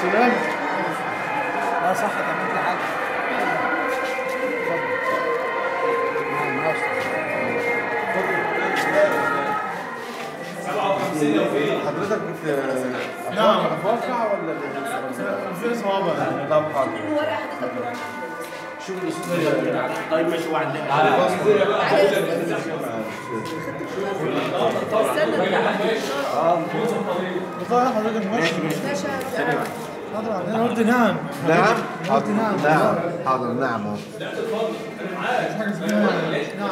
سلام لا صح تعمل لي حاجه نعم يا أستاذ. حضرتك بت نعم. اتوقع ولا في صوابع طب حاضر طيب ماشي واحد طيب حضرتك ماشي حاضر انا قلت نعم نعم قلت نعم نعم حاضر نعم اهو حاجه اسمها نعم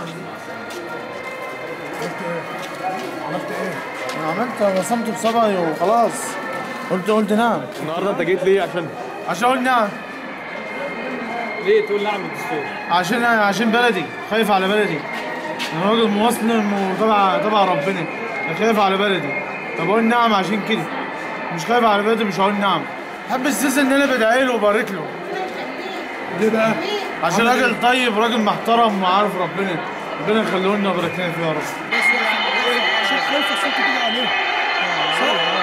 قلت ايه عملت ايه انا عملت رسمت بصبعي وخلاص قلت قلت نعم النهارده انت جيت ليه عشان عشان اقول نعم ليه تقول نعم الدستور عشان عشان بلدي خايف على بلدي انا راجل مسلم وتبع تبع ربنا انا خايف على بلدي طب اقول نعم عشان كده مش خايف على بلدي مش هقول نعم حب السيسي ان انا بدعي له وبارك له ليه بقى؟ عشان راجل طيب راجل محترم وعارف ربنا ربنا يخليه لنا ويبارك لنا فيه يا رب عشان خايف الصوت كده عليه صح